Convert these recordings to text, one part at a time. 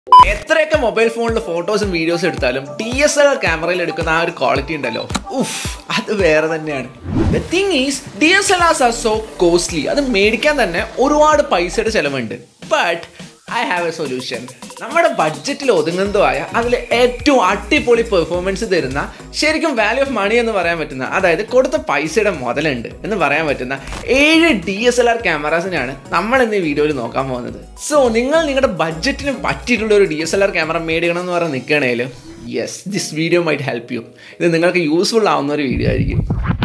എത്രയൊക്കെ മൊബൈൽ ഫോണിൽ ഫോട്ടോസും വീഡിയോസും എടുത്താലും ഡി എസ് എൽ ആർ ക്യാമറയിൽ എടുക്കുന്ന ആ ഒരു ക്വാളിറ്റി ഉണ്ടല്ലോ ഉഫ് അത് വേറെ തന്നെയാണ് the thing is D S L Rs are so costly അത് മേടിക്കാൻ തന്നെ ഒരുപാട് പൈസയുടെ ചിലവുണ്ട് but I have a solution നമ്മുടെ ബഡ്ജറ്റിൽ ഒതുങ്ങുന്നതുമായ അതിൽ ഏറ്റവും അടിപൊളി പെർഫോമൻസ് തരുന്ന ശരിക്കും വാല്യൂ ഓഫ് മണി എന്ന് പറയാൻ പറ്റുന്ന അതായത് കൊടുത്ത പൈസയുടെ മുതലുണ്ട് എന്ന് പറയാൻ പറ്റുന്ന ഏഴ് ഡി എസ് എൽ ആർ ക്യാമറാസിനാണ് നമ്മൾ ഇന്ന് ഈ വീഡിയോയിൽ നോക്കാൻ പോകുന്നത് സോ നിങ്ങൾ നിങ്ങളുടെ ബഡ്ജറ്റിന് പറ്റിയിട്ടുള്ള ഒരു D S L R camera മേടിക്കണം എന്ന് പറഞ്ഞ് നിൽക്കണേൽ yes this video might help you ഇത് നിങ്ങൾക്ക് യൂസ്ഫുൾ ആവുന്ന ഒരു വീഡിയോ ആയിരിക്കും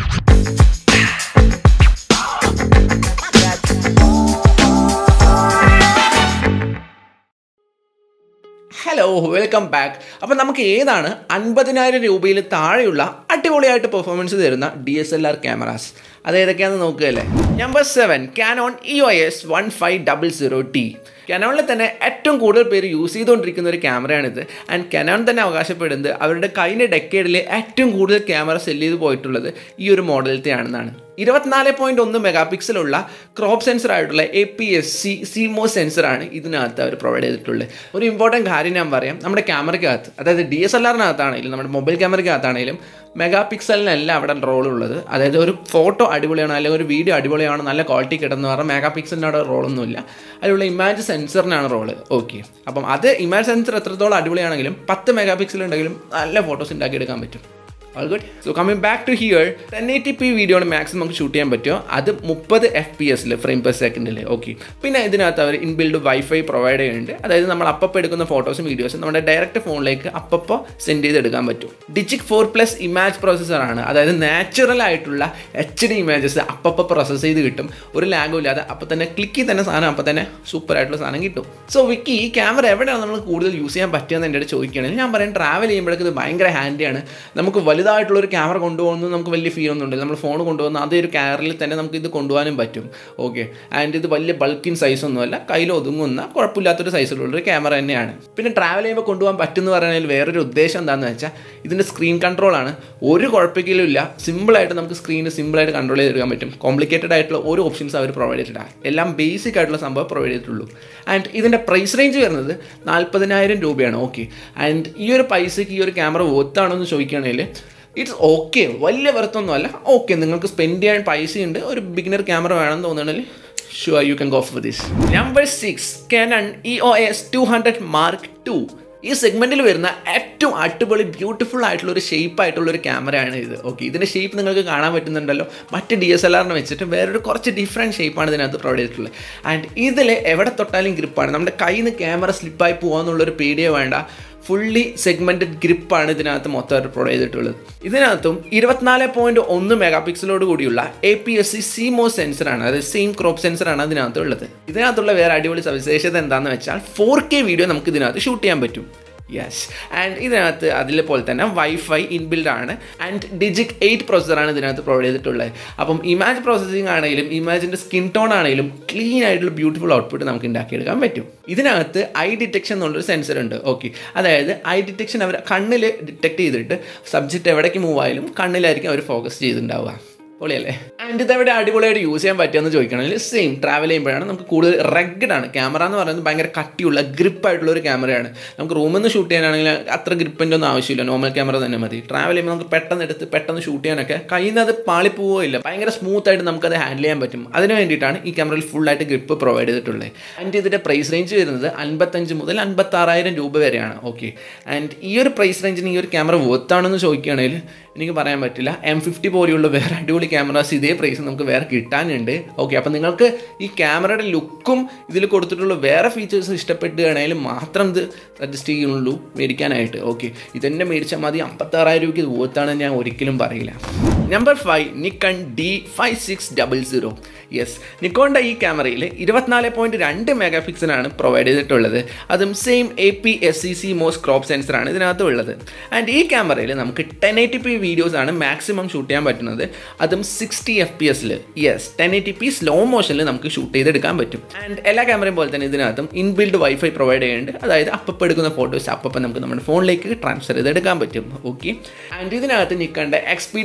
ഹലോ വെൽക്കം ബാക്ക് അപ്പോൾ നമുക്ക് ഏതാണ് അൻപതിനായിരം രൂപയിൽ താഴെയുള്ള അടിപൊളിയായിട്ട് പെർഫോമൻസ് തരുന്ന D S L R cameras അത് ഏതൊക്കെയാണെന്ന് നോക്കുകയല്ലേ number seven Canon E O S one five double zero T കനോണിൽ തന്നെ ഏറ്റവും കൂടുതൽ പേര് യൂസ് ചെയ്തുകൊണ്ടിരിക്കുന്ന ഒരു ക്യാമറയാണിത് ആൻഡ് കനോൺ തന്നെ അവകാശപ്പെടുന്നത് അവരുടെ കഴിഞ്ഞ ഡെക്കേഡിൽ ഏറ്റവും കൂടുതൽ ക്യാമറ സെല് ചെയ്ത് പോയിട്ടുള്ളത് ഈ ഒരു മോഡലത്തെ ആണെന്നാണ് ഇരുപത്തിനാല് പോയിന്റ് ഒന്ന് മെഗാ പിക്സലുള്ള ക്രോപ്പ് സെൻസർ ആയിട്ടുള്ള A P S C CMOS സെൻസറാണ് ഇതിനകത്ത് അവർ പ്രൊവൈഡ് ചെയ്തിട്ടുള്ളത് ഒരു ഇമ്പോർട്ടൻറ്റ് കാര്യം ഞാൻ പറയാം നമ്മുടെ ക്യാമറയ്ക്കകത്ത് അതായത് ഡി എസ് എൽ ആറിനകത്താണെങ്കിലും നമ്മുടെ മൊബൈൽ ക്യാമറയ്ക്കകത്താണെങ്കിലും മെഗാ പിക്സലിനല്ല അവിടെ റോൾ ഉള്ളത് അതായത് ഒരു ഫോട്ടോ അടിപൊളിയാണ് അല്ലെങ്കിൽ ഒരു വീഡിയോ അടിപൊളിയാണ് നല്ല ക്വാളിറ്റി കിട്ടുന്ന പറഞ്ഞാൽ മെഗാ പിക്സലിന് അവിടെ റോളൊന്നുമില്ല അതിലുള്ള ഇമാജ് സെൻസറിനാണ് റോള് ഓക്കെ അപ്പം അത് ഇമാജ് സെൻസർ എത്രത്തോളം അടിപൊളിയാണെങ്കിലും പത്ത് മെഗാ പിക്സൽ ഉണ്ടെങ്കിലും നല്ല ഫോട്ടോസ് ഉണ്ടാക്കിയെടുക്കാൻ പറ്റും all good so coming back to here ten eighty P video ആണ് മാക്സിമം നമുക്ക് ഷൂട്ട് ചെയ്യാൻ പറ്റുമോ അത് മുപ്പത് എഫ് പി എസിൽ ഫ്രെയിം പെർ സെക്കൻഡിൽ ഓക്കെ പിന്നെ ഇതിനകത്ത് അവർ ഇൻബിൽഡ് വൈഫൈ പ്രൊവൈഡ് ചെയ്യുന്നുണ്ട് അതായത് നമ്മൾ അപ്പപ്പോൾ എടുക്കുന്ന ഫോട്ടോസും വീഡിയോസും നമ്മുടെ ഡയറക്റ്റ് ഫോണിലേക്ക് അപ്പപ്പോൾ സെൻഡ് ചെയ്തെടുക്കാൻ പറ്റും ഡിജിക് ഫോർ പ്ലസ് ഇമാജ് പ്രോസസ്സറാണ് അതായത് നാച്ചുറൽ ആയിട്ടുള്ള എച്ച് ഡി ഇമേജസ് അപ്പപ്പോൾ പ്രോസസ്സ് ചെയ്ത് കിട്ടും ഒരു ലാഗും ഇല്ലാതെ അപ്പോൾ തന്നെ ക്ലിക്ക് ചെയ്ത് തന്നെ സാധനം അപ്പോൾ തന്നെ സൂപ്പർ ആയിട്ടുള്ള സാധനം കിട്ടും സോ വിക്കി ഈ ക്യാമറ എവിടെയാണ് നമ്മൾ കൂടുതൽ യൂസ് ചെയ്യാൻ പറ്റുമെന്ന് എൻ്റെ അടുത്ത് ചോദിക്കുകയാണെങ്കിൽ ഞാൻ പറയാം ട്രാവൽ ചെയ്യുമ്പോഴേക്ക് ഇത് ഭയങ്കര ഹാൻഡിയാണ് നമുക്ക് വലുത് വലുതായിട്ടുള്ള ഒരു ക്യാമറ കൊണ്ടുപോകുന്നത് നമുക്ക് വലിയ ഫീൽ ഒന്നും ഉണ്ട് നമ്മൾ ഫോൺ കൊണ്ടുപോകുന്ന അതേ ഒരു ക്യാമറയിൽ തന്നെ നമുക്ക് ഇത് കൊണ്ടുപോകാനും പറ്റും ഓക്കെ ആൻഡ് ഇത് വലിയ ബൾക്കിൻ സൈസ് ഒന്നുമല്ല കയ്യിൽ ഒതുങ്ങുന്ന കുഴപ്പമില്ലാത്തൊരു സൈസിലുള്ളൊരു ക്യാമറ തന്നെയാണ് പിന്നെ ട്രാവൽ ചെയ്യുമ്പോൾ കൊണ്ടുപോകാൻ പറ്റുമെന്ന് പറയുന്നതിൽ വേറൊരു ഉദ്ദേശം എന്താണെന്ന് വെച്ചാൽ ഇതിൻ്റെ സ്ക്രീൻ കൺട്രോളാണ് ഒരു കുഴപ്പമെങ്കിലും ഇല്ല സിമ്പിളായിട്ട് നമുക്ക് സ്ക്രീന് സിമ്പിളായിട്ട് കൺട്രോൾ ചെയ്തെടുക്കാൻ പറ്റും കോംപ്ലിക്കേറ്റഡ് ആയിട്ടുള്ള ഒരു ഓപ്ഷൻസ് അവർ പ്രൊവൈഡ് ചെയ്തിട്ടില്ല എല്ലാം ബേസിക് ആയിട്ടുള്ള സംഭവം പ്രൊവൈഡ് ചെയ്തിട്ടുള്ളൂ ആൻഡ് ഇതിൻ്റെ പ്രൈസ് റേഞ്ച് വരുന്നത് നാൽപ്പതിനായിരം രൂപയാണ് ഓക്കെ ആൻഡ് ഈ ഒരു പൈസയ്ക്ക് ഈ ഒരു ക്യാമറ ഒത്താണോ എന്ന് ചോദിക്കുകയാണെങ്കിൽ ഇറ്റ്സ് ഓക്കെ വലിയ വെറുത്തൊന്നും അല്ല ഓക്കെ നിങ്ങൾക്ക് സ്പെൻഡ് ചെയ്യാൻ പൈസയുണ്ട് ഒരു ബിഗിനർ ക്യാമറ വേണമെന്ന് തോന്നുകയാണെങ്കിൽ sure you can go for this number six Canon E O S two hundred mark two ഈ സെഗ്മെൻറ്റിൽ വരുന്ന ഏറ്റവും അടിപൊളി ബ്യൂട്ടിഫുൾ ആയിട്ടുള്ള ഒരു ഷേപ്പ് ആയിട്ടുള്ള ഒരു ക്യാമറയാണ് ഇത് ഓക്കെ ഇതിൻ്റെ ഷേപ്പ് നിങ്ങൾക്ക് കാണാൻ പറ്റുന്നുണ്ടല്ലോ മറ്റ് ഡി എസ് എൽ ആറിനെ വെച്ചിട്ട് വേറൊരു കുറച്ച് ഡിഫറെൻറ്റ് ഷേപ്പാണ് ഇതിനകത്ത് പ്രൊവൈഡ് ചെയ്തിട്ടുള്ളത് ആൻഡ് ഇതിൽ എവിടെ തൊട്ടാലും ഗ്രിപ്പാണ് നമ്മുടെ കയ്യിൽ നിന്ന് ക്യാമറ സ്ലിപ്പായി പോകാമെന്നുള്ളൊരു പേടിയോ വേണ്ട ഫുള്ളി സെഗ്മെൻറ്റഡ് ഗ്രിപ്പാണ് ഇതിനകത്ത് മൊത്തമായിട്ട് പ്രൊവൈഡ് ചെയ്തിട്ടുള്ളത് ഇതിനകത്തും ഇരുപത്തിനാല് പോയിൻറ്റ് ഒന്ന് മെഗാ പിക്സലോട് കൂടിയുള്ള A P S C CMOS സെൻസറാണ് അതായത് സെയിം ക്രോപ്പ് സെൻസറാണ് അതിനകത്ത് ഉള്ളത് ഇതിനകത്തുള്ള വേറെ അടിപൊളി സവിശേഷത എന്താണെന്ന് വെച്ചാൽ ഫോർ കെ വീഡിയോ നമുക്ക് ഇതിനകത്ത് ഷൂട്ട് ചെയ്യാൻ പറ്റും യെസ് ആൻഡ് ഇതിനകത്ത് അതിലെ പോലെ തന്നെ വൈഫൈ ഇൻബിൽഡ് ആണ് ആൻഡ് ഡിജിക് എയ്റ്റ് പ്രോസസ്സറാണ് ഇതിനകത്ത് പ്രൊവൈഡ് ചെയ്തിട്ടുള്ളത് അപ്പം ഇമാജ് പ്രോസസ്സിംഗ് ആണെങ്കിലും ഇമാജിൻ്റെ സ്കിൻ ടോൺ ആണെങ്കിലും ക്ലീൻ ആയിട്ടുള്ള ബ്യൂട്ടിഫുൾ ഔട്ട്പുട്ട് നമുക്ക് ഉണ്ടാക്കിയെടുക്കാൻ പറ്റും ഇതിനകത്ത് ഐ ഡിറ്റക്ഷൻ എന്നുള്ളൊരു സെൻസർ ഉണ്ട് ഓക്കെ അതായത് ഐ ഡിറ്റക്ഷൻ അവർ കണ്ണിൽ ഡിറ്റക്ട് ചെയ്തിട്ട് സബ്ജക്റ്റ് എവിടേക്ക് മൂവ് ആയാലും കണ്ണിലായിരിക്കും അവർ ഫോക്കസ് ചെയ്തിട്ടുണ്ടാവുക പൊളിയല്ലേ ആൻഡ് ഇതെവിടെ അടിപൊളിയായിട്ട് യൂസ് ചെയ്യാൻ പറ്റുമെന്ന് ചോദിക്കണമെങ്കിൽ സെയിം ട്രാവൽ ചെയ്യുമ്പോഴാണ് നമുക്ക് കൂടുതൽ റെഗഡ് ആണ് ക്യാമറ എന്ന് പറയുന്നത് ഭയങ്കര കട്ടിയുള്ള ഗ്രിപ്പായിട്ടുള്ള ഒരു ക്യാമറയാണ് നമുക്ക് റൂമിൽ നിന്ന് ഷൂട്ട് ചെയ്യാനാണെങ്കിൽ അത്ര ഗ്രിപ്പിൻ്റെ ഒന്നും ആവശ്യമില്ല നോർമൽ ക്യാമറ തന്നെ മതി ട്രാവൽ ചെയ്യുമ്പോൾ നമുക്ക് പെട്ടെന്ന് എടുത്ത് പെട്ടെന്ന് ഷൂട്ട് ചെയ്യാനൊക്കെ കയ്യിൽ നിന്ന് അത് പാളിപ്പോവോ ഇല്ല ഭയങ്കര സ്മൂത്ത് ആയിട്ട് നമുക്കത് ഹാൻഡിൽ ചെയ്യാൻ പറ്റും അതിന് വേണ്ടിയിട്ടാണ് ഈ ക്യാമറയിൽ ഫുള്ളായിട്ട് ഗ്രിപ്പ് പ്രൊവൈഡ് ചെയ്തിട്ടുള്ളത് ആൻഡ് ഇതിൻ്റെ പ്രൈസ് റേഞ്ച് വരുന്നത് അൻപത്തഞ്ച് മുതൽ അൻപത്താറായിരം രൂപ വരെയാണ് ഓക്കെ ആൻഡ് ഈ ഒരു പ്രൈസ് റേഞ്ചിന് ഈ ഒരു ക്യാമറ വർത്താണെന്ന് ചോദിക്കുകയാണെങ്കിൽ എനിക്ക് പറയാൻ പറ്റില്ല എം ഫിഫ്റ്റി പോലെയുള്ള വേറെ അടിപൊളി ക്യാമറാസ് ഇതേ പ്രൈസ് നമുക്ക് വേറെ കിട്ടാനുണ്ട് ഓക്കെ അപ്പം നിങ്ങൾക്ക് ഈ ക്യാമറയുടെ ലുക്കും ഇതിൽ കൊടുത്തിട്ടുള്ള വേറെ ഫീച്ചേഴ്സ് ഇഷ്ടപ്പെടുകയാണെങ്കിൽ മാത്രം ഇത് സജസ്റ്റ് ചെയ്യുന്നുള്ളൂ മേടിക്കാനായിട്ട് ഓക്കെ ഇതന്നെ മേടിച്ചാൽ മതി അമ്പത്താറായിരം രൂപയ്ക്ക് ഇത് ഓത്താണെന്ന് ഞാൻ ഒരിക്കലും പറയില്ല number five Nikon D five six double zero yes നിക്കോണിൻ്റെ ഈ ക്യാമറയിൽ ഇരുപത്തിനാല് പോയിൻറ്റ് രണ്ട് മെഗാ പിക്സലാണ് പ്രൊവൈഡ് ചെയ്തിട്ടുള്ളത് അതും same A P S C CMOS crop സെൻസറാണ് ഇതിനകത്ത് ഉള്ളത് ആൻഡ് ഈ ക്യാമറയിൽ നമുക്ക് ടെൻ എയ്റ്റി പി വീഡിയോസാണ് മാക്സിമം ഷൂട്ട് ചെയ്യാൻ പറ്റുന്നത് അതും സിക്സ്റ്റി എഫ് പി എസിൽ yes ten eighty P slow മോഷനിൽ നമുക്ക് ഷൂട്ട് ചെയ്തെടുക്കാൻ പറ്റും ആൻഡ് എല്ലാ ക്യാമറയും പോലെ തന്നെ ഇതിനകത്തും ഇൻബിൽഡ് വൈഫൈ പ്രൊവൈഡ് ചെയ്യുന്നുണ്ട് അതായത് അപ്പം എടുക്കുന്ന ഫോട്ടോസ് അപ്പം നമുക്ക് നമ്മുടെ ഫോണിലേക്ക് ട്രാൻസ്ഫർ ചെയ്തെടുക്കാൻ പറ്റും ഓക്കെ ആൻഡ് ഇതിനകത്ത് നിൽക്കേണ്ട എക്സ്പീഡ് ഫോർ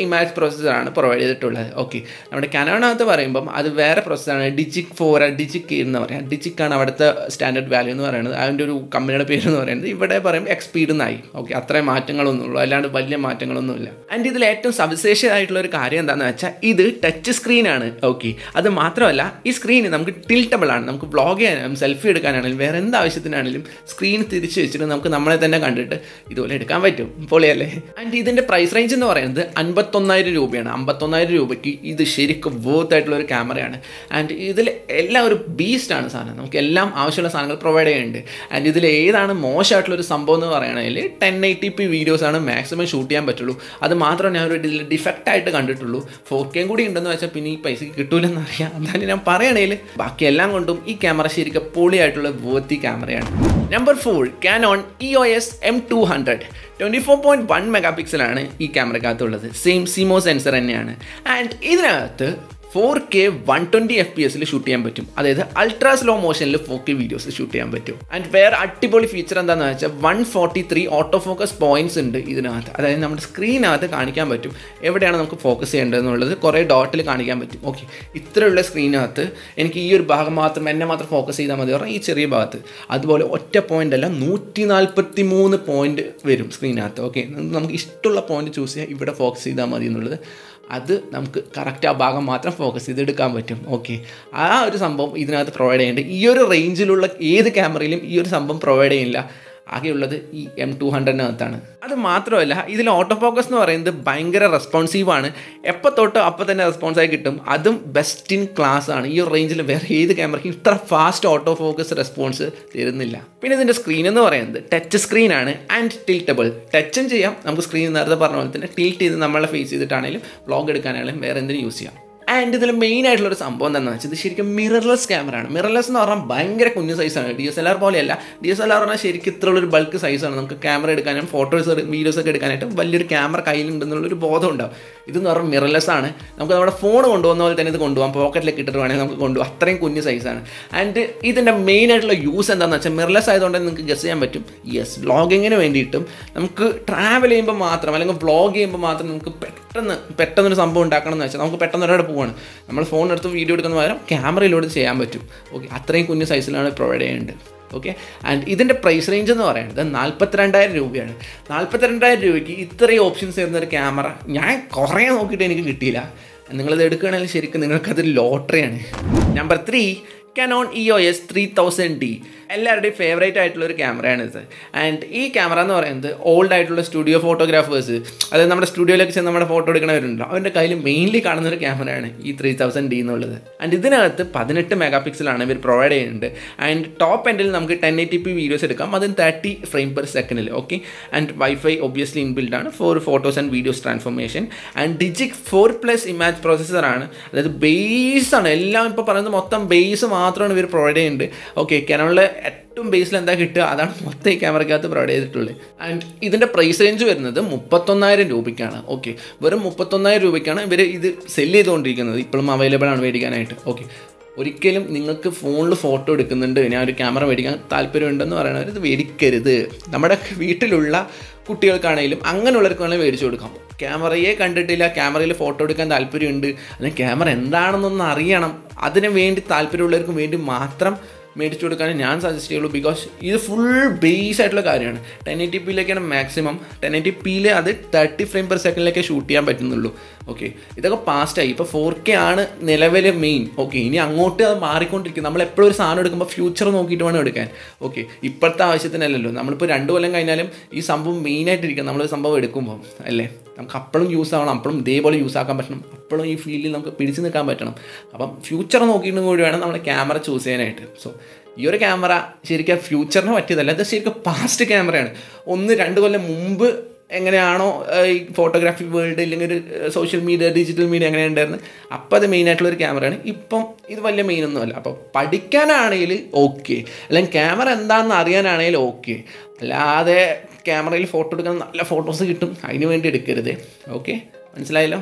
ഇമാജ് പ്രോസസ്സറാണ് പ്രൊവൈഡ് ചെയ്തിട്ടുള്ളത് ഓക്കെ നമ്മുടെ കനോണകത്ത് പറയുമ്പം അത് വേറെ പ്രോസസ്സറാണ് ഡിജിക് ഫോർ ഡിജിക് എന്ന് പറയാം ഡിജിക് ആണ് അവിടുത്തെ സ്റ്റാൻഡേർഡ് വാല്യൂ എന്ന് പറയുന്നത് അതിൻ്റെ ഒരു കമ്പനിയുടെ പേര് എന്ന് പറയുന്നത് ഇവിടെ പറയുമ്പോൾ എക്സ്പീഡ് എന്നായി ഓക്കെ അത്രയും മാറ്റങ്ങളൊന്നും ഉള്ളൂ അല്ലാണ്ട് വലിയ മാറ്റങ്ങളൊന്നുമില്ല ആൻഡ് ഇതിൽ ഏറ്റവും സവിശേഷമായിട്ടുള്ള ഒരു കാര്യം എന്താണെന്ന് വെച്ചാൽ ഇത് ടച്ച് സ്ക്രീനാണ് ഓക്കെ അത് മാത്രമല്ല ഈ സ്ക്രീൻ നമുക്ക് ടിൽറ്റബിൾ ആണ് നമുക്ക് വ്ളോഗ് ചെയ്യാനും സെൽഫി എടുക്കാനാണെങ്കിലും വേറെ എന്ത് ആവശ്യത്തിനാണെങ്കിലും സ്ക്രീൻ തിരിച്ച് വെച്ചിട്ട് നമുക്ക് നമ്മളെ തന്നെ കണ്ടിട്ട് ഇതുപോലെ എടുക്കാൻ പറ്റും പൊളിയല്ലേ ആൻഡ് ഇതിൻ്റെ പ്രൈസ് റേഞ്ച് എന്ന് പറയുന്നത് അൻപത്തൊന്നായിരം രൂപയാണ് അമ്പത്തൊന്നായിരം രൂപയ്ക്ക് ഇത് ശരിക്കും വേർത്ത് ആയിട്ടുള്ള ഒരു ക്യാമറയാണ് ആൻഡ് ഇതിൽ എല്ലാം ഒരു ബീസ്റ്റാണ് സാധനം നമുക്ക് എല്ലാം ആവശ്യമുള്ള സാധനങ്ങൾ പ്രൊവൈഡ് ചെയ്യുന്നുണ്ട് ആൻഡ് ഇതിൽ ഏതാണ് മോശമായിട്ടുള്ള ഒരു സംഭവം എന്ന് പറയുകയാണെങ്കിൽ ടെൻ എയ്റ്റി പി വീഡിയോസാണ് മാക്സിമം ഷൂട്ട് ചെയ്യാൻ പറ്റുള്ളൂ അത് മാത്രമേ ഞാൻ ഒരു ഇതിൽ ഡിഫക്റ്റ് ആയിട്ട് കണ്ടിട്ടുള്ളൂ ഫോർ കെയും കൂടി ഉണ്ടെന്ന് വെച്ചാൽ പിന്നെ ഈ പൈസക്ക് കിട്ടൂലെന്ന് അറിയാം എന്നാലും ഞാൻ പറയണേൽ ബാക്കി എല്ലാം കൊണ്ടും ഈ ക്യാമറ ശരിക്കും പൊളിയായിട്ടുള്ള വേർത്തി ക്യാമറയാണ് number four Canon E O S M two hundred twenty four point one mega പിക്സലാണ് ഈ ക്യാമറക്കകത്തുള്ളത് സെയിം സിമോ സെൻസർ തന്നെയാണ് ആൻഡ് ഇതിനകത്ത് four K one twenty F P എസിൽ ഷൂട്ട് ചെയ്യാൻ പറ്റും അതായത് അൾട്രാ സ്ലോ മോഷനിൽ ഫോർ കെ വീഡിയോസ് ഷൂട്ട് ചെയ്യാൻ പറ്റും ആൻഡ് വേറെ അടിപൊളി ഫീച്ചർ എന്താണെന്ന് വെച്ചാൽ one forty three auto focus points ഉണ്ട് ഇതിനകത്ത് അതായത് നമ്മുടെ സ്ക്രീനകത്ത് കാണിക്കാൻ പറ്റും എവിടെയാണ് നമുക്ക് ഫോക്കസ് ചെയ്യേണ്ടതെന്നുള്ളത് കുറേ ഡോട്ടിൽ കാണിക്കാൻ പറ്റും ഓക്കെ ഇത്രയുള്ള സ്ക്രീനകത്ത് എനിക്ക് ഈ ഒരു ഭാഗം മാത്രം എന്നെ മാത്രം ഫോക്കസ് ചെയ്താൽ മതി പറഞ്ഞാൽ ഈ ചെറിയ ഭാഗത്ത് അതുപോലെ ഒറ്റ പോയിന്റ് അല്ല നൂറ്റി നാൽപ്പത്തി മൂന്ന് പോയിന്റ് വരും സ്ക്രീനകത്ത് ഓക്കെ നമുക്ക് ഇഷ്ടമുള്ള പോയിന്റ് ചൂസ് ചെയ്യാൻ ഇവിടെ ഫോക്കസ് ചെയ്താൽ മതി എന്നുള്ളത് അത് നമുക്ക് കറക്റ്റ് ആ ഭാഗം മാത്രം ഫോക്കസ് ചെയ്തെടുക്കാൻ പറ്റും ഓക്കെ ആ ഒരു സംഭവം ഇതിനകത്ത് പ്രൊവൈഡ് ചെയ്യുന്നുണ്ട് ഈ ഒരു റേഞ്ചിലുള്ള ഏത് ക്യാമറയിലും ഈ ഒരു സംഭവം പ്രൊവൈഡ് ചെയ്യില്ല ആകെയുള്ളത് ഈ എം ടു ഹൺഡ്രഡിനകത്താണ് അത് മാത്രമല്ല ഇതിൽ ഓട്ടോ ഫോക്കസ് എന്ന് പറയുന്നത് ഭയങ്കര റെസ്പോൺസീവാണ് എപ്പോൾ തൊട്ട് അപ്പോൾ തന്നെ റെസ്പോൺസായി കിട്ടും അതും ബെസ്റ്റ് ഇൻ ക്ലാസ് ആണ് ഈ ഒരു റേഞ്ചിൽ വേറെ ഏത് ക്യാമറയ്ക്കും ഇത്ര ഫാസ്റ്റ് ഓട്ടോ ഫോക്കസ് റെസ്പോൺസ് തരുന്നില്ല പിന്നെ ഇതിൻ്റെ സ്ക്രീൻ എന്ന് പറയുന്നത് ടച്ച് സ്ക്രീനാണ് ആൻഡ് ടിൽറ്റബിൾ ടച്ചും ചെയ്യാം നമുക്ക് സ്ക്രീൻ നേരത്തെ പറഞ്ഞ പോലെ തന്നെ ടിൽറ്റ് ചെയ്ത് നമ്മളെ ഫേസ് ചെയ്തിട്ടാണെങ്കിലും വ്ളോഗ് എടുക്കാനാണെങ്കിലും വേറെ എന്തിനും യൂസ് ചെയ്യാം ആൻഡ് ഇതിൽ മെയിൻ ആയിട്ടുള്ള ഒരു സംഭവം എന്താണെന്ന് വെച്ചാൽ ഇത് ശരിക്കും മിറർലെസ് ക്യാമറ ആണ് മിറർലെസ് എന്ന് പറഞ്ഞാൽ ഭയങ്കര കുഞ്ഞു സൈസാണ് ഡി എസ് എൽ ആർ പോലെയല്ല ഡി എസ് എൽ ആർ പറഞ്ഞാൽ ശരിക്കും ഇത്രയുള്ള ഒരു ബൾക്ക് സൈസാണ് നമുക്ക് ക്യാമറ എടുക്കാനും ഫോട്ടോസ് വീഡിയോസ് ഒക്കെ എടുക്കാനായിട്ട് വലിയൊരു ക്യാമറ കയ്യിലുണ്ടെന്നുള്ളൊരു ബോധം ഉണ്ടാവും ഇതെന്ന് പറഞ്ഞാൽ മിറർലെസ് ആണ് നമുക്ക് നമ്മുടെ ഫോൺ കൊണ്ടുപോകുന്ന പോലെ തന്നെ ഇത് കൊണ്ടുപോകാം പോക്കറ്റിലേക്ക് ഇട്ടിട്ട് വേണമെങ്കിൽ നമുക്ക് കൊണ്ടുപോകാം അത്രയും കുഞ്ഞു സൈസാണ് ആൻഡ് ഇതിൻ്റെ മെയിൻ ആയിട്ടുള്ള യൂസ് എന്താണെന്ന് വെച്ചാൽ മിറർലെസ് ആയതുകൊണ്ട് നിങ്ങൾക്ക് ഗസ് ചെയ്യാൻ പറ്റും യെസ് വ്ളോഗിങ്ങിന് വേണ്ടിയിട്ടും നമുക്ക് ട്രാവൽ ചെയ്യുമ്പോൾ മാത്രം അല്ലെങ്കിൽ വ്ളോഗ് ചെയ്യുമ്പോൾ മാത്രം നമുക്ക് പെട്ടെന്ന് പെട്ടെന്നൊരു സംഭവം ഉണ്ടാക്കണം എന്ന് വെച്ചാൽ നമുക്ക് പെട്ടെന്ന് ഒരാടെ പോവാണ് നമ്മൾ ഫോൺ എടുത്ത് വീഡിയോ എടുക്കുന്ന പകരം ക്യാമറയിലൂടെ ചെയ്യാൻ പറ്റും ഓക്കെ അത്രയും കുഞ്ഞു സൈസിലാണ് പ്രൊവൈഡ് ചെയ്യുന്നുണ്ട് ഓക്കെ ആൻഡ് ഇതിൻ്റെ പ്രൈസ് റേഞ്ച് എന്ന് പറയുന്നത് നാൽപ്പത്തിരണ്ടായിരം രൂപയാണ് നാൽപ്പത്തിരണ്ടായിരം രൂപയ്ക്ക് ഇത്രയും ഓപ്ഷൻസ് തരുന്ന ഒരു ക്യാമറ ഞാൻ കുറേ നോക്കിയിട്ട് എനിക്ക് കിട്ടിയില്ല നിങ്ങളിത് എടുക്കുകയാണെങ്കിൽ ശരിക്കും നിങ്ങൾക്കത് ലോട്ടറിയാണ് number three Canon E O S three thousand D എല്ലാവരുടെയും ഫേവറേറ്റ് ആയിട്ടുള്ള ഒരു ക്യാമറയാണിത് ആൻഡ് ഈ ക്യാമറ എന്ന് പറയുന്നത് ഓൾഡ് ആയിട്ടുള്ള സ്റ്റുഡിയോ ഫോട്ടോഗ്രാഫേഴ്സ് അതായത് നമ്മുടെ സ്റ്റുഡിയോയിലേക്ക് ചെന്ന് നമ്മുടെ ഫോട്ടോ എടുക്കണവരുണ്ടല്ലോ അവരുടെ കയ്യിൽ മെയിൻലി കാണുന്ന ഒരു ക്യാമറയാണ് ഈ ത്രീ തൗസൻഡ് ഡി എന്നുള്ളത് ആൻഡ് ഇതിനകത്ത് പതിനെട്ട് മെഗാ പിക്സലാണ് ഇവർ പ്രൊവൈഡ് ചെയ്യുന്നുണ്ട് ആൻഡ് ടോപ്പ് എൻഡിൽ നമുക്ക് ടെൻ എയ്റ്റി പി വീഡിയോസ് എടുക്കാം അതും തേർട്ടി ഫ്രെയിം പെർ സെക്കൻഡിൽ okay and wifi obviously inbuilt ആണ് for photos and videos transformation and DIGIC four plus image പ്രോസസ്സറാണ് അതായത് ബേസ് ആണ് എല്ലാം ഇപ്പോൾ പറയുന്നത് മൊത്തം ബേസ് മാത്രമാണ് ഇവർ പ്രൊവൈഡ് ചെയ്യുന്നുണ്ട് ഓക്കെ കനോണിലെ ഏറ്റവും ബേസിൽ എന്താ കിട്ടുക അതാണ് മൊത്തം ഈ ക്യാമറയ്ക്കകത്ത് പ്രൊവൈഡ് ചെയ്തിട്ടുള്ളത് ആൻഡ് ഇതിൻ്റെ പ്രൈസ് റേഞ്ച് വരുന്നത് മുപ്പത്തൊന്നായിരം രൂപയ്ക്കാണ് ഓക്കെ വെറും മുപ്പത്തൊന്നായിരം രൂപയ്ക്കാണ് ഇവർ ഇത് സെല്ല് ചെയ്തുകൊണ്ടിരിക്കുന്നത് ഇപ്പോഴും അവൈലബിൾ ആണ് മേടിക്കാനായിട്ട് ഓക്കെ ഒരിക്കലും നിങ്ങൾക്ക് ഫോണിൽ ഫോട്ടോ എടുക്കുന്നുണ്ട് ഞാൻ ഒരു ക്യാമറ മേടിക്കാൻ താല്പര്യമുണ്ടെന്ന് പറയുന്നവർ ഇത് മേടിക്കരുത് നമ്മുടെ വീട്ടിലുള്ള കുട്ടികൾക്കാണെങ്കിലും അങ്ങനെയുള്ളവർക്കാണെങ്കിലും മേടിച്ചു കൊടുക്കാം ക്യാമറയെ കണ്ടിട്ടില്ല ക്യാമറയിൽ ഫോട്ടോ എടുക്കാൻ താല്പര്യമുണ്ട് അല്ലെങ്കിൽ ക്യാമറ എന്താണെന്നൊന്ന് അറിയണം അതിന് വേണ്ടി താല്പര്യമുള്ളവർക്ക് വേണ്ടി മാത്രം മേടിച്ചു കൊടുക്കാൻ ഞാൻ സജസ്റ്റ് ചെയ്യുള്ളൂ ബിക്കോസ് ഇത് ഫുൾ ബേസ് ആയിട്ടുള്ള കാര്യമാണ് ടെൻ എയ്റ്റി പിയിലേക്കാണ് മാക്സിമം ടെൻ എയ്റ്റി പിയിൽ അത് തേർട്ടി ഫ്രെയിം പെർ സെക്കൻഡിലേക്ക് ഷൂട്ട് ചെയ്യാൻ പറ്റുന്നുള്ളൂ ഓക്കെ ഇതൊക്കെ പാസ്റ്റായി ഇപ്പോൾ ഫോർ കെ ആണ് നിലവിലെ മെയിൻ ഓക്കെ ഇനി അങ്ങോട്ട് അത് മാറിക്കൊണ്ടിരിക്കും നമ്മൾ എപ്പോഴും ഒരു സാധനം എടുക്കുമ്പോൾ ഫ്യൂച്ചർ നോക്കിയിട്ട് വേണം എടുക്കാൻ ഓക്കെ ഇപ്പോഴത്തെ ആവശ്യത്തിനല്ലല്ലോ നമ്മളിപ്പോൾ രണ്ട് കൊല്ലം കഴിഞ്ഞാലും ഈ സംഭവം മെയിനായിട്ടിരിക്കും നമ്മൾ സംഭവം എടുക്കുമ്പോൾ അല്ലേ നമുക്ക് അപ്പോഴും യൂസ് ആവണം അപ്പോഴും ഇതേപോലെ യൂസ് ആക്കാൻ പറ്റണം അപ്പോഴും ഈ ഫീൽഡിൽ നമുക്ക് പിടിച്ചു നിൽക്കാൻ പറ്റണം അപ്പം ഫ്യൂച്ചർ നോക്കിയിട്ട് കൂടി വേണം നമ്മൾ ക്യാമറ ചൂസ് ചെയ്യാനായിട്ട് സോ ഈ ഒരു ക്യാമറ ശരിക്കും ഫ്യൂച്ചറിന് പറ്റിയതല്ല ഇത് ശരിക്കും പാസ്റ്റ് ക്യാമറയാണ് ഒന്ന് രണ്ട് കൊല്ലം മുമ്പ് എങ്ങനെയാണോ ഈ ഫോട്ടോഗ്രാഫി വേൾഡ് ഇല്ലെങ്കിൽ ഒരു സോഷ്യൽ മീഡിയ ഡിജിറ്റൽ മീഡിയ എങ്ങനെ ഉണ്ടായിരുന്നു അപ്പോൾ അത് മെയിൻ ആയിട്ടുള്ള ഒരു ക്യാമറയാണ് ഇപ്പം ഇത് വലിയ മെയിൻ ഒന്നുമല്ല അപ്പോൾ പഠിക്കാനാണെങ്കിൽ ഓക്കെ അല്ലെങ്കിൽ ക്യാമറ എന്താണെന്ന് അറിയാനാണെങ്കിൽ ഓക്കെ അല്ലാതെ ക്യാമറയിൽ ഫോട്ടോ എടുക്കാൻ നല്ല ഫോട്ടോസ് കിട്ടും അതിന് വേണ്ടി എടുക്കരുത് ഓക്കെ മനസ്സിലായല്ലോ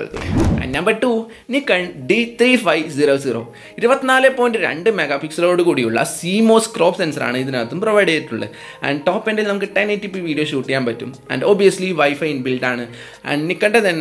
number two Nikon D three five zero zero ഇരുപത്തിനാല് പോയിൻറ്റ് രണ്ട് മെഗാ പിക്സലോട് കൂടിയുള്ള സീമോസ് ക്രോപ്പ് സെൻസറാണ് ഇതിനകത്തും പ്രൊവൈഡ് ചെയ്തിട്ടുള്ളത് ആൻഡ് ടോപ്പ് എൻഡിൽ നമുക്ക് ten eighty P video shoot ചെയ്യാൻ പറ്റും ആൻഡ് ഒബിയസ്ലി വൈഫൈ ഇൻബിൽഡ് ആണ് ആൻഡ് നിക്കൻ്റെ തന്നെ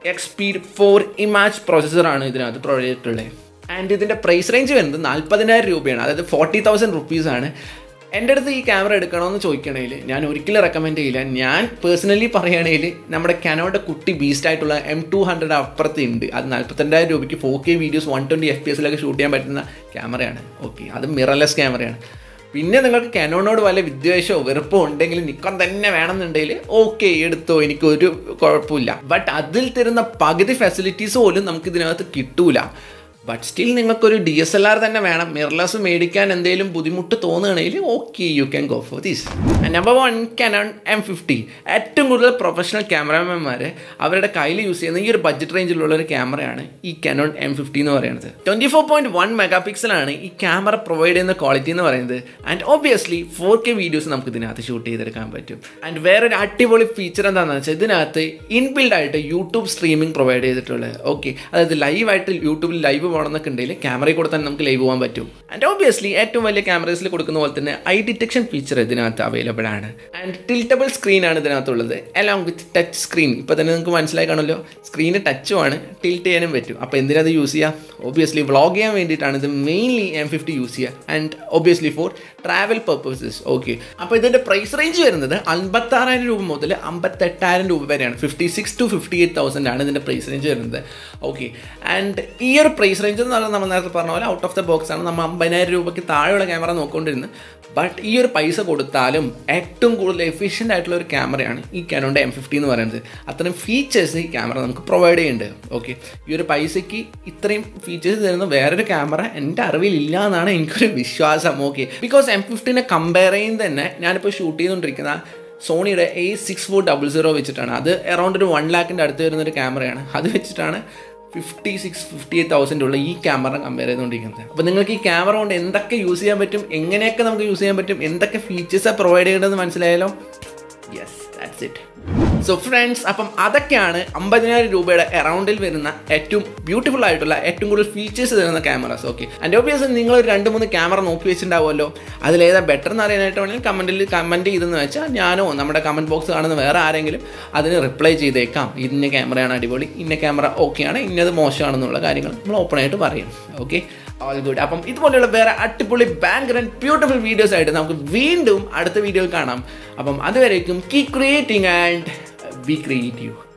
എക്സ്പീഡ് ഫോർ ഇമാജ് പ്രോസസ്സറാണ് ഇതിനകത്ത് പ്രൊവൈഡ് ചെയ്തിട്ടുള്ളത് ആൻഡ് ഇതിൻ്റെ പ്രൈസ് റേഞ്ച് വരുന്നത് നാൽപ്പതിനായിരം രൂപയാണ് അതായത് ഫോർട്ടി തൗസൻഡ് റുപ്പീസാണ് എൻ്റെ അടുത്ത് ഈ ക്യാമറ എടുക്കണമെന്ന് ചോദിക്കണമെങ്കിൽ ഞാൻ ഒരിക്കലും റെക്കമെൻഡ് ചെയ്യില്ല ഞാൻ പേഴ്സണലി പറയുകയാണെങ്കിൽ നമ്മുടെ കനോയുടെ കുട്ടി ബീസ്റ്റ് ആയിട്ടുള്ള എം ടു ഹൺഡ്രഡ് അപ്പുറത്ത് ഉണ്ട് അത് നാൽപ്പത്തിരണ്ടായിരം രൂപയ്ക്ക് four K videos one twenty F P എസിലൊക്കെ ഷൂട്ട് ചെയ്യാൻ പറ്റുന്ന ക്യാമറയാണ് ഓക്കെ അത് മിറർലെസ് ക്യാമറയാണ് പിന്നെ നിങ്ങൾക്ക് കനോനോട് വല്ല വിദ്വേഷമോ വെറുപ്പോ ഉണ്ടെങ്കിൽ നിക്കോൺ തന്നെ വേണമെന്നുണ്ടെങ്കിൽ ഓക്കെ എടുത്തോ എനിക്ക് ഒരു കുഴപ്പമില്ല ബട്ട് അതിൽ തരുന്ന പകുതി ഫെസിലിറ്റീസ് പോലും നമുക്ക് ഇതിനകത്ത് കിട്ടൂല ബട്ട് സ്റ്റിൽ നിങ്ങൾക്കൊരു ഡി എസ് എൽ ആർ തന്നെ വേണം മിറർലെസ് മേടിക്കാൻ എന്തെങ്കിലും ബുദ്ധിമുട്ട് തോന്നുകയാണെങ്കിൽ okay you can go for these number one Canon M fifty ഏറ്റവും കൂടുതൽ പ്രൊഫഷണൽ ക്യാമറാമാൻമാർ അവരുടെ കയ്യിൽ യൂസ് ചെയ്യുന്ന ഈ ഒരു ബഡ്ജറ്റ് റേഞ്ചിലുള്ള ഒരു ക്യാമറയാണ് ഈ കാനോൺ എം ഫിഫ്റ്റി എന്ന് പറയുന്നത് twenty four point one mega പിക്സലാണ് ഈ ക്യാമറ പ്രൊവൈഡ് ചെയ്യുന്ന ക്വാളിറ്റി എന്ന് പറയുന്നത് and obviously four K videos നമുക്ക് ഇതിനകത്ത് ഷൂട്ട് ചെയ്തെടുക്കാൻ പറ്റും ആൻഡ് വേറൊരു അടിപൊളി ഫീച്ചർ എന്താണെന്ന് വെച്ചാൽ ഇതിനകത്ത് ഇൻബിൽഡ് ആയിട്ട് യൂട്യൂബ് സ്ട്രീമിംഗ് പ്രൊവൈഡ് ചെയ്തിട്ടുള്ളത് ഓക്കെ അതായത് ലൈവായിട്ട് യൂട്യൂബിൽ ലൈവ് പോകണമെന്നൊക്കെ ഉണ്ടെങ്കിൽ ക്യാമറയിൽ കൂടെ തന്നെ നമുക്ക് ലൈവ് പോകാൻ പറ്റും ആൻഡ് ഓബിയസ്ലി ഏറ്റവും വലിയ ക്യാമറസിൽ കൊടുക്കുന്ന പോലെ തന്നെ ഐ ഡിറ്റക്ഷൻ ഫീച്ചർ ഇതിനകത്ത് അവൈലബിൾ ആണ് ആൻഡ് ടിൽറ്റബിൾ സ്ക്രീൻ ആണ് ഇതിനകത്തുള്ളത് അലോങ് വിത്ത് ടച്ച് സ്ക്രീൻ ഇപ്പോൾ തന്നെ നിങ്ങൾക്ക് മനസ്സിലായി കാണുമല്ലോ സ്ക്രീന് ടച്ചുമാണ് ടിൽറ്റ് ചെയ്യാനും പറ്റും അപ്പോൾ എന്തിനത് യൂസ് ചെയ്യുക ഒബിയസ്ലി വ്ളോഗ് ചെയ്യാൻ വേണ്ടിയിട്ടാണ് ഇത് മെയിൻലി എം ഫിഫ്റ്റി യൂസ് ചെയ്യുക and obviously for travel purposes okay അപ്പോൾ ഇതിൻ്റെ പ്രൈസ് റേഞ്ച് വരുന്നത് അൻപത്താറായിരം രൂപ മുതൽ അമ്പത്തെട്ടായിരം രൂപ വരെയാണ് fifty six to fifty eight thousand ആണ് ഇതിൻ്റെ പ്രൈസ് റേഞ്ച് വരുന്നത് ഓക്കെ ആൻഡ് ഈ ഒരു പ്രൈസ് റേഞ്ച് എന്ന് പറഞ്ഞാൽ നമ്മൾ നേരത്തെ പറഞ്ഞ പോലെ ഔട്ട് ഓഫ് ദ ബോക്സ് ആണ് നമ്മൾ അമ്പതിനായിരം രൂപയ്ക്ക് താഴെയുള്ള ക്യാമറ നോക്കിക്കൊണ്ടിരുന്നത് ബട്ട് ഈ ഒരു പൈസ കൊടുത്താലും ഏറ്റവും കൂടുതൽ എഫിഷ്യൻ്റ് ആയിട്ടുള്ള ഒരു ക്യാമറയാണ് ഈ കാനോൻ്റെ എം ഫിഫ്റ്റി എന്ന് പറയുന്നത് അത്രയും ഫീച്ചേഴ്സ് ഈ ക്യാമറ നമുക്ക് പ്രൊവൈഡ് ചെയ്യുന്നുണ്ട് ഓക്കെ ഈ ഒരു പൈസയ്ക്ക് ഇത്രയും ഫീച്ചേഴ്സ് തരുന്ന വേറൊരു ക്യാമറ എൻ്റെ അറിവിൽ ഇല്ല എന്നാണ് എനിക്കൊരു വിശ്വാസം ഓക്കെ ബിക്കോസ് എം ഫിഫ്റ്റീനെ കമ്പയർ ചെയ്യുന്നത് തന്നെ ഞാനിപ്പോൾ ഷൂട്ട് ചെയ്തുകൊണ്ടിരിക്കുന്ന സോണിയുടെ A six four double zero വെച്ചിട്ടാണ് അത് അറൗണ്ട് ഒരു വൺ ലാക്കിൻ്റെ അടുത്ത് വരുന്ന ഒരു ക്യാമറയാണ് അത് വെച്ചിട്ടാണ് fifty six fifty eight thousand ഉള്ള ഈ ക്യാമറ കമ്പയർ ചെയ്തുകൊണ്ടിരിക്കുന്നത് അപ്പോൾ നിങ്ങൾക്ക് ഈ ക്യാമറ കൊണ്ട് എന്തൊക്കെ യൂസ് ചെയ്യാൻ പറ്റും എങ്ങനെയൊക്കെ നമുക്ക് യൂസ് ചെയ്യാൻ പറ്റും എന്തൊക്കെ ഫീച്ചേഴ്സാണ് പ്രൊവൈഡ് ചെയ്യേണ്ടതെന്ന് മനസ്സിലായാലോ yes that's it so friends അപ്പം അതൊക്കെയാണ് അമ്പതിനായിരം രൂപയുടെ അറൗണ്ടിൽ വരുന്ന ഏറ്റവും ബ്യൂട്ടിഫുൾ ആയിട്ടുള്ള ഏറ്റവും കൂടുതൽ ഫീച്ചേഴ്സ് തരുന്ന ക്യാമറാസ് ഓക്കെ ആൻഡ് ഓബിയസ് നിങ്ങൾ ഒരു രണ്ട് മൂന്ന് ക്യാമറ നോക്കി വെച്ചിട്ടുണ്ടാവുമല്ലോ അതിലേതാ ബെറ്റർ എന്ന് അറിയാനായിട്ട് വേണമെങ്കിൽ കമൻറ്റിൽ കമൻറ്റ് ചെയ്തെന്ന് വെച്ചാൽ ഞാനോ നമ്മുടെ കമൻറ്റ് ബോക്സ് കാണുന്ന വേറെ ആരെങ്കിലും അതിന് റിപ്ലൈ ചെയ്തേക്കാം ഇന്ന ക്യാമറയാണ് അടിപൊളി ഇന്ന ക്യാമറ ഓക്കെയാണ് ഇന്നത് മോശമാണെന്നുള്ള കാര്യങ്ങൾ നമ്മൾ ഓപ്പണായിട്ട് പറയും ഓക്കെ ഓൾ ഗുഡ് അപ്പം ഇതുപോലെയുള്ള വേറെ അടിപൊളി ബാങ്ക് ആൻഡ് ബ്യൂട്ടിഫുൾ വീഡിയോസ് ആയിട്ട് നമുക്ക് വീണ്ടും അടുത്ത വീഡിയോയിൽ കാണാം അപ്പം അതുവരേക്കും keep creating and be creative